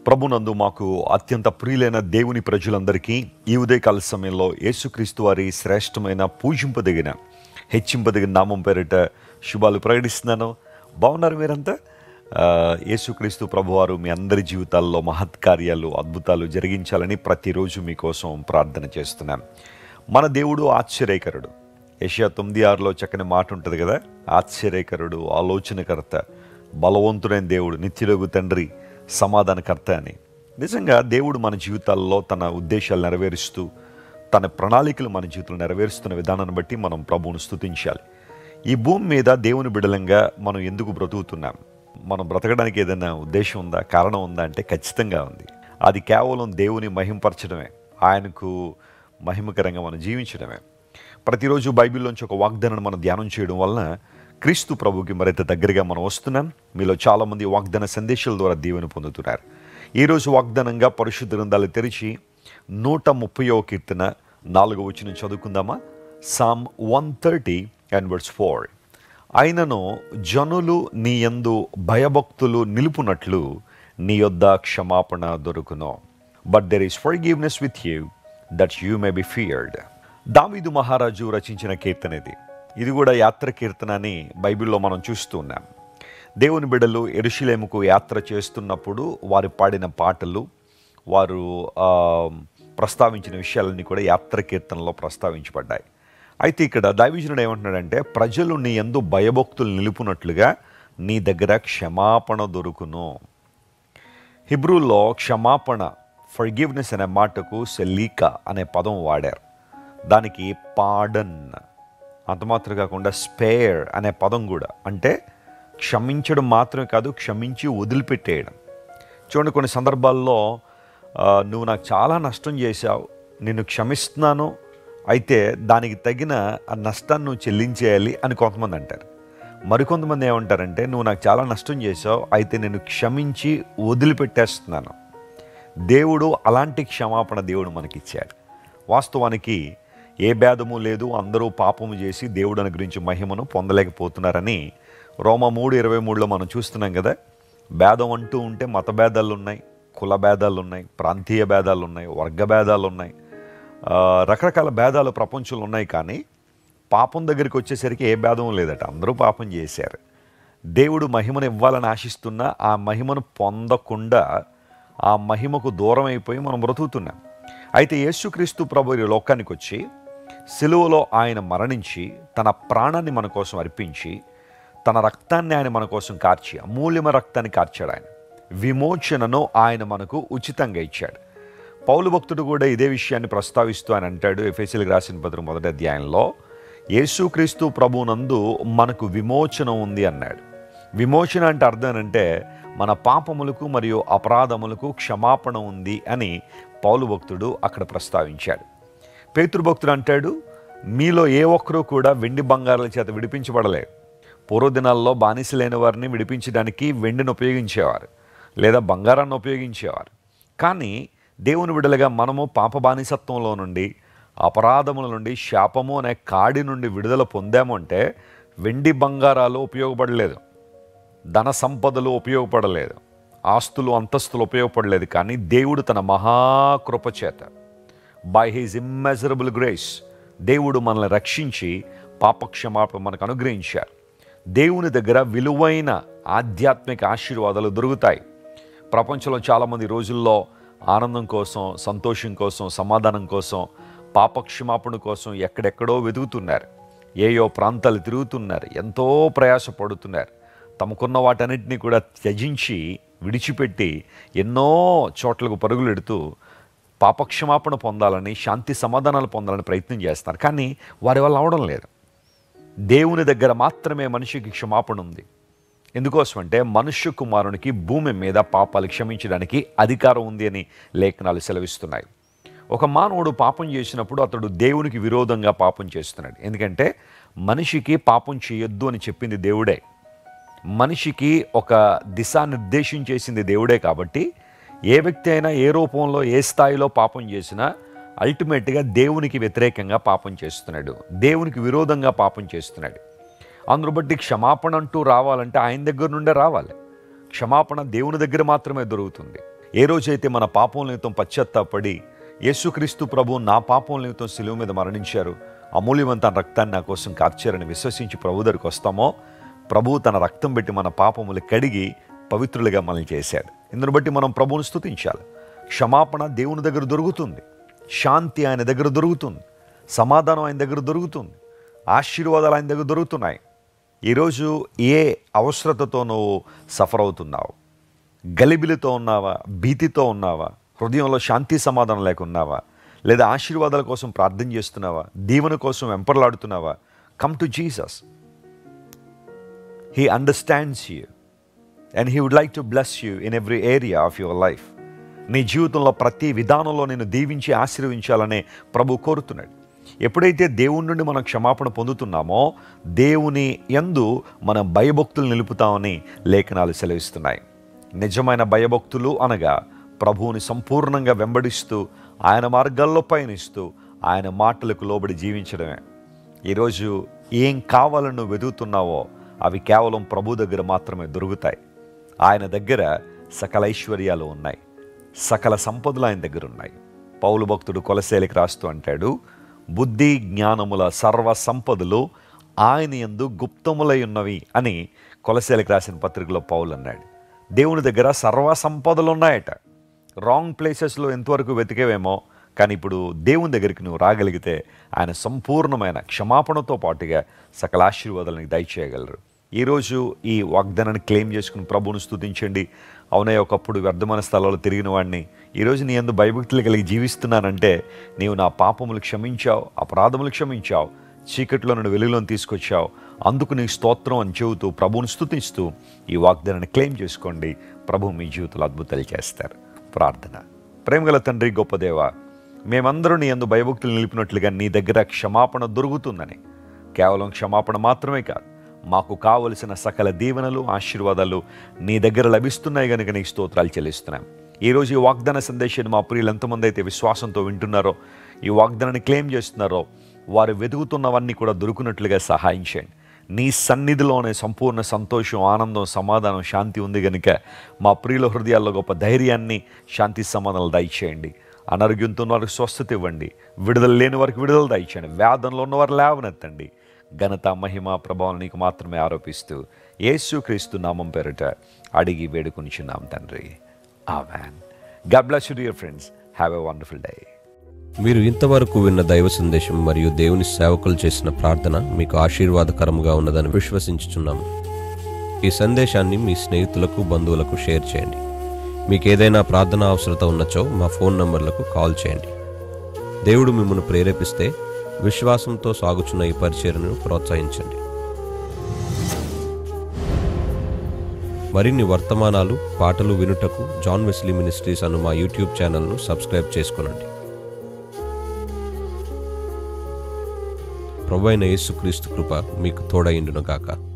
ప్రభునందు మాకు అత్యంత ప్రియులైన దేవుని ప్రజలందరికీ ఈ ఉదయకాల సమయంలో యేసుక్రీస్తు వారి శ్రేష్టమైన పూజింపదగిన హెచ్చింపదగిన నామం పేరిట శుభాలు ప్రకటిస్తున్నాను బాగున్నారు మీరంతా ఆ, యేసుక్రీస్తు ప్రభువారు మీ అందరి జీవితాల్లో మహత్కార్యాలు అద్భుతాలు జరిగించాలని ప్రతిరోజు మీకోసం ప్రార్థన చేస్తున్నాను మన దేవుడు ఆశ్చర్యకరుడు ఏషియా తొమ్మిది ఆరులో చక్కని మాట ఉంటుంది కదా ఆశ్చర్యకరుడు ఆలోచనకర్త బలవంతుడైన దేవుడు నిత్యులకు తండ్రి సమాధానకర్త అని నిజంగా దేవుడు మన జీవితాల్లో తన ఉద్దేశాలు నెరవేరుస్తూ తన ప్రణాళికలు మన జీవితంలో నెరవేరుస్తున్న విధానాన్ని బట్టి మనం ప్రభువును స్తుతించాలి ఈ భూమి మీద దేవుని బిడలంగా మనం ఎందుకు బ్రతుకుతున్నాం మనం బ్రతకడానికి ఏదైనా ఉద్దేశం ఉందా కారణం ఉందా అంటే ఖచ్చితంగా ఉంది అది కేవలం దేవుని మహింపరచడమే ఆయనకు మహిమకరంగా మనం జీవించడమే ప్రతిరోజు బైబిల్లోంచి ఒక వాగ్దానాన్ని మనం ధ్యానం చేయడం వలన క్రీస్తు ప్రభుకి మరింత దగ్గరగా మనం వస్తున్నాం మీలో చాలామంది వాగ్దాన సందేశాల ద్వారా దీవెన పొందుతున్నారు ఈరోజు వాగ్దానంగా పరిశుద్ధ గ్రంథాలు తెరిచి నూట ముప్పయో కీర్తన నాలుగో వచ్చిన చదువుకుందామా psalm one thirty and words four అయినను జనులు నీ యందు భయభక్తులు నిలుపునట్లు నీ యొద్ద క్షమాపణ దొరుకును but there is forgiveness with you that you may be feared దావీదు మహారాజు రచించిన కీర్తన ఇది ఇది కూడా యాత్ర కీర్తన అని బైబిల్లో మనం చూస్తూ ఉన్నాం దేవుని బిడ్డలు ఎరుషులేముకు యాత్ర చేస్తున్నప్పుడు వారు పాడిన పాటలు వారు ఆ, ప్రస్తావించిన విషయాలన్నీ కూడా యాత్ర కీర్తనలో ప్రస్తావించబడ్డాయి అయితే ఇక్కడ దైవజనుడు ఏమంటున్నాడంటే ప్రజలు నీ ఎందు భయభక్తులు నిలుపునట్లుగా నీ దగ్గర క్షమాపణ దొరుకును హిబ్రూలో క్షమాపణ ఫర్గివ్నెస్ అనే మాటకు సెలీక అనే పదం వాడారు దానికి పాడన్ అంత మాత్రం కాకుండా స్పేర్ అనే పదం కూడా అంటే క్షమించడం మాత్రమే కాదు క్షమించి వదిలిపెట్టేయడం చూడండి కొన్ని సందర్భాల్లో ఆ, నువ్వు నాకు చాలా నష్టం చేశావు నిన్ను క్షమిస్తున్నాను అయితే దానికి తగిన ఆ నష్టాన్ని నువ్వు చెల్లించేయాలి అని కొంతమంది అంటారు మరికొంతమంది ఏమంటారంటే నువ్వు నాకు చాలా నష్టం చేశావు అయితే నేను క్షమించి వదిలిపెట్టేస్తున్నాను దేవుడు అలాంటి క్షమాపణ దేవుడు మనకిచ్చాడు వాస్తవానికి ఏ భేదము లేదు అందరూ పాపము చేసి దేవుడు అనుగ్రహించి మహిమను పొందలేకపోతున్నారని రోమ మూడు ఇరవై మూడులో మనం చూస్తున్నాం కదా భేదం అంటూ ఉంటే మత భేదాలు ఉన్నాయి కుల భేదాలు ఉన్నాయి ప్రాంతీయ భేదాలు ఉన్నాయి వర్గ భేదాలు ఉన్నాయి ఆ, రకరకాల భేదాలు ప్రపంచంలో ఉన్నాయి కానీ పాపం దగ్గరికి వచ్చేసరికి ఏ భేదం లేదట అందరూ పాపం చేశారు దేవుడు మహిమను ఇవ్వాలని ఆశిస్తున్నా ఆ మహిమను పొందకుండా ఆ మహిమకు దూరం అయిపోయి మనం బ్రతుకుతున్నాం అయితే యేసుక్రీస్తు ప్రభు ఈ లోకానికి వచ్చి సిలువలో ఆయన మరణించి తన ప్రాణాన్ని మన కోసం అర్పించి తన రక్తాన్ని ఆయన మన కోసం కార్చి అమూల్యమైన రక్తాన్ని కార్చాడు ఆయన విమోచనను ఆయన మనకు ఉచితంగా ఇచ్చాడు పౌలు భక్తుడు కూడా ఇదే విషయాన్ని ప్రస్తావిస్తూ ఆయన అంటాడు ఎఫ్ఎస్ఎల్కి రాసిన పత్రిక మొదటి అధ్యాయంలో యేసుక్రీస్తు ప్రభునందు మనకు విమోచన ఉంది అన్నాడు విమోచన అంటే అర్థం అంటే మన పాపములకు మరియు అపరాధములకు క్షమాపణ ఉంది అని పౌలు భక్తుడు అక్కడ ప్రస్తావించాడు పేతృభక్తుడు అంటాడు మీలో ఏ ఒక్కరూ కూడా వెండి బంగారాల చేత విడిపించబడలేదు పూర్వదినాల్లో బానిసలైన వారిని విడిపించడానికి వెండిని ఉపయోగించేవారు లేదా బంగారాన్ని ఉపయోగించేవారు కానీ దేవుని విడుదలగా మనము పాప బానిసత్వంలో నుండి అపరాధముల నుండి శాపము అనే కాడి నుండి విడుదల పొందాము అంటే వెండి బంగారాలు ఉపయోగపడలేదు ధన సంపదలు ఉపయోగపడలేదు ఆస్తులు అంతస్తులు ఉపయోగపడలేదు కానీ దేవుడు తన మహాకృప చేత బై హీజ్ ఇమ్మెజరబుల్ గ్రేస్ దేవుడు మనల్ని రక్షించి పాపక్షమాపణ మనకు అనుగ్రహించారు దేవుని దగ్గర విలువైన ఆధ్యాత్మిక ఆశీర్వాదాలు దొరుకుతాయి ప్రపంచంలో చాలామంది రోజుల్లో ఆనందం కోసం సంతోషం కోసం సమాధానం కోసం పాపక్షమాపణ కోసం ఎక్కడెక్కడో వెతుకుతున్నారు ఏయో ప్రాంతాలు తిరుగుతున్నారు ఎంతో ప్రయాసపడుతున్నారు తమకున్న వాటన్నిటిని కూడా త్యజించి విడిచిపెట్టి ఎన్నో చోట్లకు పరుగులెడుతూ పాపక్షమాపణ పొందాలని శాంతి సమాధానాలు పొందాలని ప్రయత్నం చేస్తారు కానీ వారి వల్ల అవడం లేదు దేవుని దగ్గర మాత్రమే మనిషికి క్షమాపణ ఉంది ఎందుకోసం అంటే మనుష్య కుమారునికి భూమి మీద పాపాలు క్షమించడానికి అధికారం ఉంది అని లేఖనాలు సెలవిస్తున్నాయి ఒక మానవుడు పాపం చేసినప్పుడు అతడు దేవునికి విరోధంగా పాపం చేస్తున్నాడు ఎందుకంటే మనిషికి పాపం చేయొద్దు అని చెప్పింది దేవుడే మనిషికి ఒక దిశానిర్దేశం చేసింది దేవుడే కాబట్టి ఏ వ్యక్తి అయినా ఏ రూపంలో ఏ స్థాయిలో పాపం చేసినా అల్టిమేట్గా దేవునికి వ్యతిరేకంగా పాపం చేస్తున్నాడు దేవునికి విరోధంగా పాపం చేస్తున్నాడు అందును బట్టి క్షమాపణ అంటూ రావాలంటే ఆయన దగ్గర నుండే రావాలి క్షమాపణ దేవుని దగ్గర మాత్రమే దొరుకుతుంది ఏ రోజైతే మన పాపం నిమిత్తం పశ్చాత్తాపడి యేసుక్రీస్తు ప్రభు నా పాపం నిమిత్తం సిలువ మీద మరణించారు అమూల్యవంత రక్తాన్ని నా కోసం కార్చారని విశ్వసించి ప్రభు దగ్గరికి వస్తామో ప్రభువు తన రక్తం పెట్టి మన పాపములు కడిగి పవిత్రులుగా మనల్ని చేశాడు ఇందును బట్టి మనం ప్రభువును స్తుతించాలి క్షమాపణ దేవుని దగ్గర దొరుకుతుంది శాంతి ఆయన దగ్గర దొరుకుతుంది సమాధానం ఆయన దగ్గర దొరుకుతుంది ఆశీర్వాదాలు ఆయన దగ్గర దొరుకుతున్నాయి ఈరోజు ఏ అవసరతతో నువ్వు సఫర్ అవుతున్నావు గలిబిలితో ఉన్నావా భీతితో ఉన్నావా హృదయంలో శాంతి సమాధానం లేకున్నావా లేదా ఆశీర్వాదాల కోసం ప్రార్థన చేస్తున్నావా దీవెన కోసం వెంపర్లాడుతున్నావా come to Jesus he understands you and he would like to bless you in every area of your life నీ జీవితంలో ప్రతి విధానంలో నేను దీవించి ఆశీర్వించాలనే ప్రభు కోరుతున్నాడు ఎప్పుడైతే దేవుని నుండి మనం క్షమాపణ పొందుతున్నామో దేవుని యందు మన భయభక్తులు నిలుపుతామని లేఖనాలు సెలవిస్తున్నాయి నిజమైన భయభక్తులు అనగా ప్రభువుని సంపూర్ణంగా వెంబడిస్తూ ఆయన మార్గాల్లో పయనిస్తూ ఆయన మాటలకు లోబడి జీవించడమే ఈరోజు ఏం కావాలని నువ్వు వెతుకుతున్నావో అవి కేవలం ప్రభు దగ్గర మాత్రమే దొరుకుతాయి ఆయన దగ్గర సకల ఐశ్వర్యాలు ఉన్నాయి సకల సంపదలు ఆయన దగ్గర ఉన్నాయి పౌలు భక్తుడు కొలసేలికి రాస్తూ అంటాడు బుద్ధి జ్ఞానముల సర్వ సంపదలు ఆయన యందు గుప్తములై ఉన్నవి అని కొలసేలికి రాసిన పత్రికలో పౌలు అన్నాడు దేవుని దగ్గర సర్వ సంపదలు ఉన్నాయట రాంగ్ ప్లేసెస్లో ఎంతవరకు వెతికేవేమో కానీ ఇప్పుడు దేవుని దగ్గరికి నువ్వు రాగలిగితే ఆయన సంపూర్ణమైన క్షమాపణతో పాటుగా సకల ఆశీర్వాదాలను దయచేయగలరు ఈరోజు ఈ వాగ్దానాన్ని క్లెయిమ్ చేసుకుని ప్రభువును స్తుతించండి అవునే ఒకప్పుడు వ్యర్థమైన స్థలాల్లో తిరిగిన వాడిని ఈరోజు నీ ఎందు భయభక్తులు కలిగి జీవిస్తున్నానంటే నీవు నా పాపములు క్షమించావు అపరాధములు క్షమించావు చీకట్లో నుండి వెలుగులోని తీసుకొచ్చావు అందుకు నీ స్తోత్రం అని చెబుతూ ప్రభువుని స్తుతిస్తూ ఈ వాగ్దానాన్ని క్లెయిమ్ చేసుకోండి ప్రభు మీ జీవితంలో అద్భుతాలు చేస్తారు ప్రార్థన ప్రేమగల తండ్రి గొప్ప దేవ మేమందరూ నీ అందు భయభక్తులు నిలిపినట్లుగా నీ దగ్గర క్షమాపణ దొరుకుతుందని కేవలం క్షమాపణ మాత్రమే కాదు మాకు కావలసిన సకల దీవెనలు ఆశీర్వాదాలు నీ దగ్గర లభిస్తున్నాయి కనుక నీకు స్తోత్రాలు చెల్లిస్తున్నాం ఈరోజు ఈ వాగ్దాన సందేశాన్ని మా ప్రియులు ఎంతమంది అయితే విశ్వాసంతో వింటున్నారో ఈ వాగ్దానాన్ని క్లెయిమ్ చేస్తున్నారో వారు వెతుకుతున్నవన్నీ కూడా దొరుకున్నట్లుగా సహాయం చేయండి నీ సన్నిధిలోనే సంపూర్ణ సంతోషం ఆనందం సమాధానం శాంతి ఉంది కనుక మా ప్రియుల హృదయాల్లో గొప్ప ధైర్యాన్ని శాంతి సమాధానాలు దయచేయండి అనారోగ్యంతో ఉన్న వారికి స్వస్థత ఇవ్వండి విడుదల లేని వారికి విడుదల దయచేయండి వేదంలో ఉన్నవారు లేవనెత్తండి ఘనత మహిమ ప్రభావం నీకు మాత్రమే ఆరోపిస్తూ యేసు క్రీస్తు నామం పేరిట అడిగి వేడుకొనిచున్నాం తండ్రి ఆ వ్యాన్ God bless you dear friends have a wonderful day మీరు ఇంతవరకు విన్న దైవ సందేశం మరియు దేవుని సేవకులు చేసిన ప్రార్థన మీకు ఆశీర్వాదకరముగా ఉన్నదని విశ్వసించుచున్నాము ఈ సందేశాన్ని మీ స్నేహితులకు బంధువులకు షేర్ చేయండి మీకు ఏదైనా ప్రార్థన అవసరత ఉన్నచో మా ఫోన్ నంబర్లకు కాల్ చేయండి దేవుడు మిమ్మల్ని ప్రేరేపిస్తే విశ్వాసంతో సాగుచున్న ఈ పరిచర్ను ప్రోత్సహించండి మరిన్ని వర్తమానాలు పాటలు వినుటకు జాన్ వెస్లీ మినిస్ట్రీస్ అను మా యూట్యూబ్ ఛానల్ను సబ్స్క్రైబ్ చేసుకునండి ప్రభు అయిన యేసుక్రీస్తు కృప మీకు తోడైండును గాక